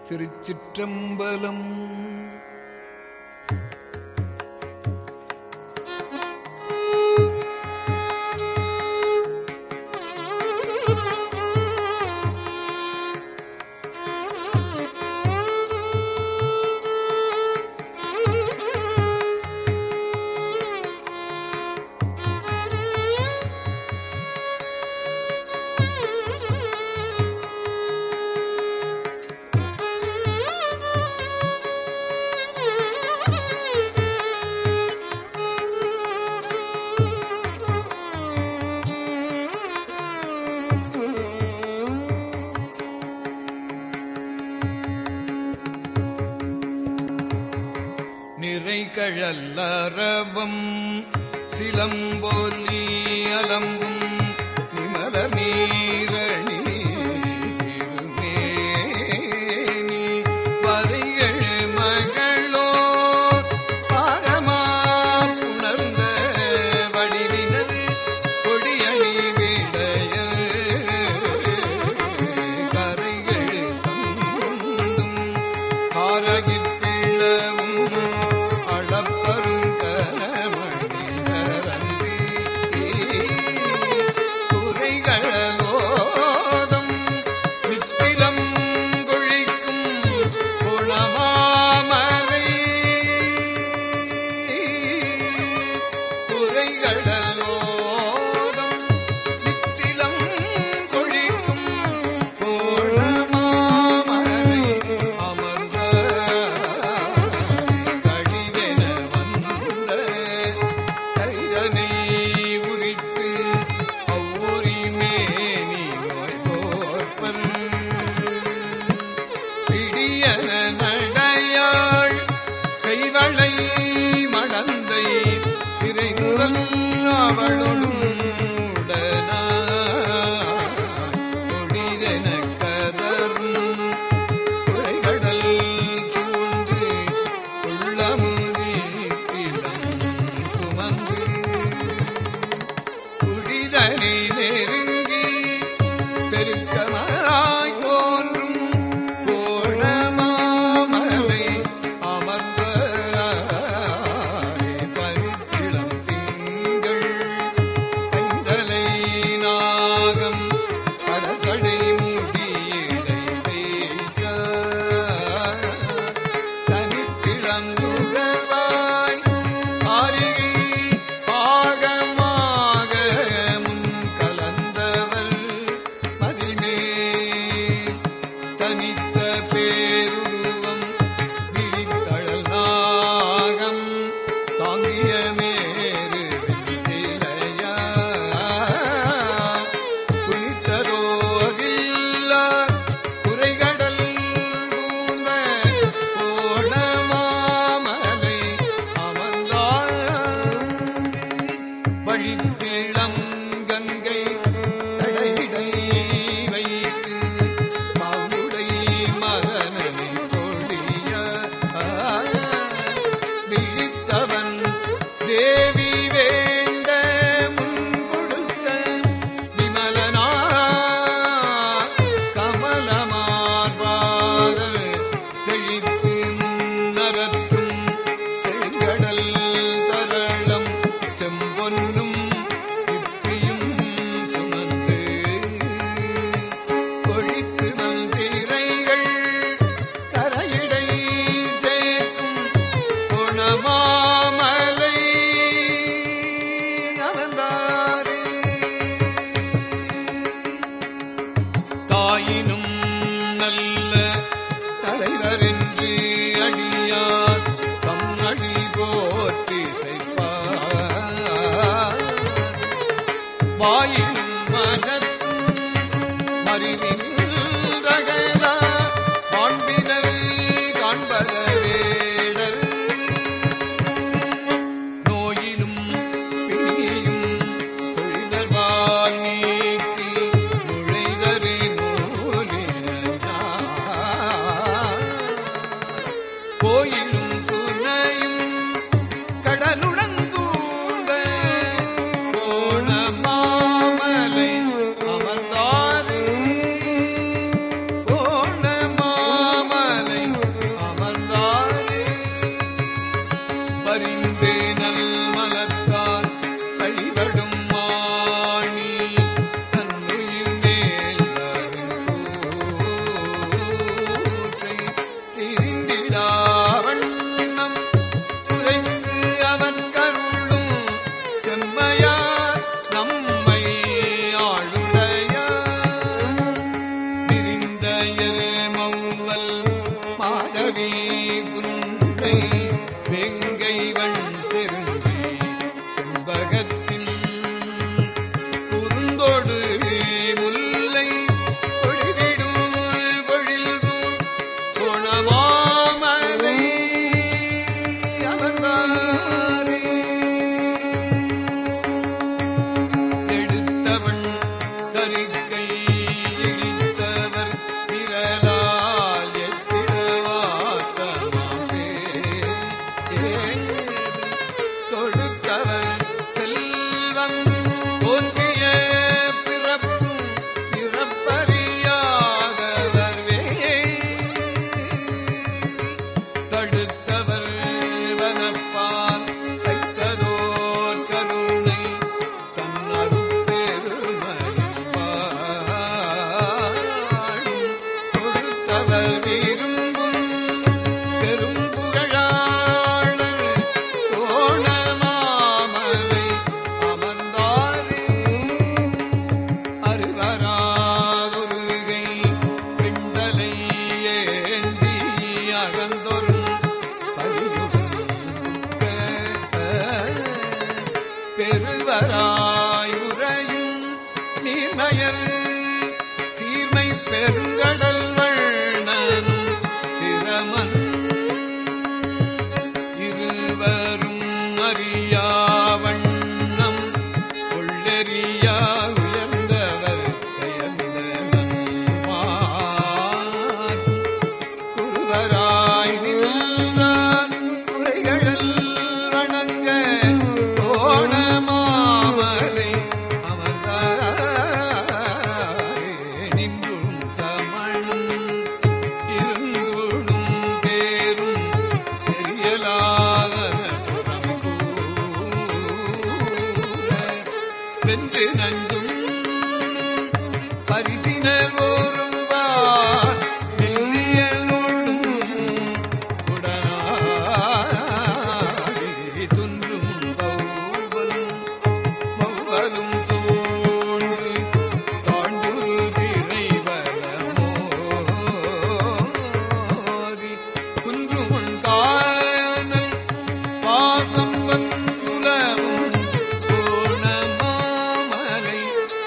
திருச்சிற்றம்பலம் நிறைகழல்லறவம் சிலம்பொலி அலம்பும் நிமல நீரணி திருமேனி வரையழு மகளோர் பாகமா உணர்ந்த வடிவினர் கொடியணி விடையர் கரைகள் சந்தும் காரகில் பிளவும் அளப்பரும் கரமணிகரன்றி குறைகளோதம் வித்திலம் கொழிக்கும் குணமாமலை குறைகளோதம் வித்திலம் கொழிக்கும் கோணமாமலை அமர்ந்த கழிவென வந்த கைதனை உரித்து அவ்வொரி மேனி நோய்போற்பர் பிடியன நடையாள் கைவளை மடந்தை திரைநுரல் அவளொடும் உடனொழிதென கதரும் குறைகடல் சூழ்ந்து உள்ளமுதீப்பிடம் சுமந்து குடிதனை நெருங்கி பெருக்கமாய் தோன்றும் கோணமாமலை அமர்ந்த பரித்திளம் திங்கள் பைந்தலை நாகம் படசடை முடியடை பெய்க தனித்திழந்துகவாய் ஆரிகை பாகமாக முன் கலந்தவர் மதிமேல் தனித்த பேருருவம் விழித்தழல் நாகம் தாங்கிய மேரு வெஞ்சிலையா குனித்ததோ அகில்லா குறைகடல் கூர்ந்த கோணமாமலை அமர்ந்தார் வழிப்பிளம் கங்கை சடைடை வைத்து மாவுடை மதனனை கொடிய விழித்தவன் தேவி வேண்ட முன் கொடுத்த விமலனா கமலமார்பாதர் தெளித்து முன்னரற்றும் செங்கடல் தரளம் செம்பொன்னும் இப்பியும் சுமந்து கொழித்து மந்திரைகள் கரையிடை சேர்க்கும் குணமாமலை அமர்ந்தாரே தாயினும் நல்ல தலைவரென்று அடியார் தம் அடி போற்றி செய்வார் வாயிலும் மனத்தும் மறிவின் ரகலா காண்பினர் காண்பத வேடர் நோயிலும் பிணியும் தொழிலர்வால் நீக்கி நுழைதரு நூலினார் கோயிலும் சுனையும் கடலுடன் சூழ்ந்த கோணமாமலை அமர்ந்தாரே கோணமாமலை விரும்பும் பெரும்புகழாளர் கோணமாமலை அமர்ந்தாரே அருவராதொருகை பிண்டலை ஏந்தி அகந்தொரும் பெருவராய் உறையும் நீர்மயர் சீர்மை பெருங்கடல் வண்ணனும் பிரமன் இருவரும் அறியா வண்ணம் கொள்ளெறியா உயர்ந்தவர் பெயர்ந்தனன் குருவராய் நின்றார் குறைகள் வணங்க கோணமாமலை அமர்ந்தாரே நின்றும் சமணும் இருந்துடும் பேரும் தெரியலாத வென்று நஞ்சும் பரிசினர் ஒருவார் மெல்லியலோடும் உடனாடி துன்றும் பௌவலும் மௌவலும் சூழ்ந்து தாழ்ந்துரு திரைவலமோதி குன்றுமுன் காணல் பாசம் வந்துலவும் கோணமாமலை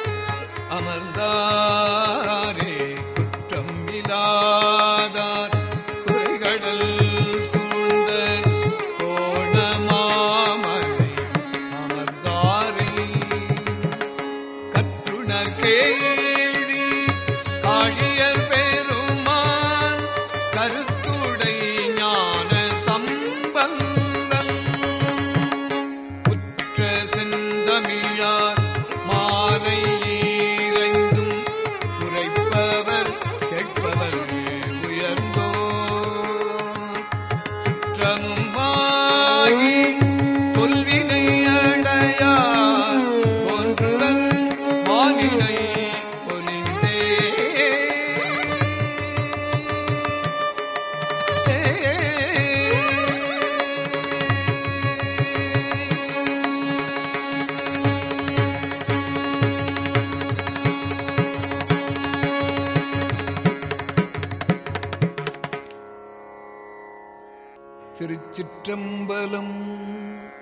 அமர்ந்தாரே குற்றம் இல்லாதார் குறைகடல் சூழ்ந்த கோணமாமலை அமர்ந்தாரே கற்றுணர் கேள்வி காழியர் பெருமான் கருத்துடை ஞான சம்பந்தன் உற்ற செந்தமிழார் மாலை ஈரைந்தும் உரைப்பவர் கேட்பவர் உயர்ந்தோர் சுற்றமும் ஆகி கொல்வினை அடையார் போன்றுவர் மானிடை பொலிந்தே திருச்சிற்றம்பலம்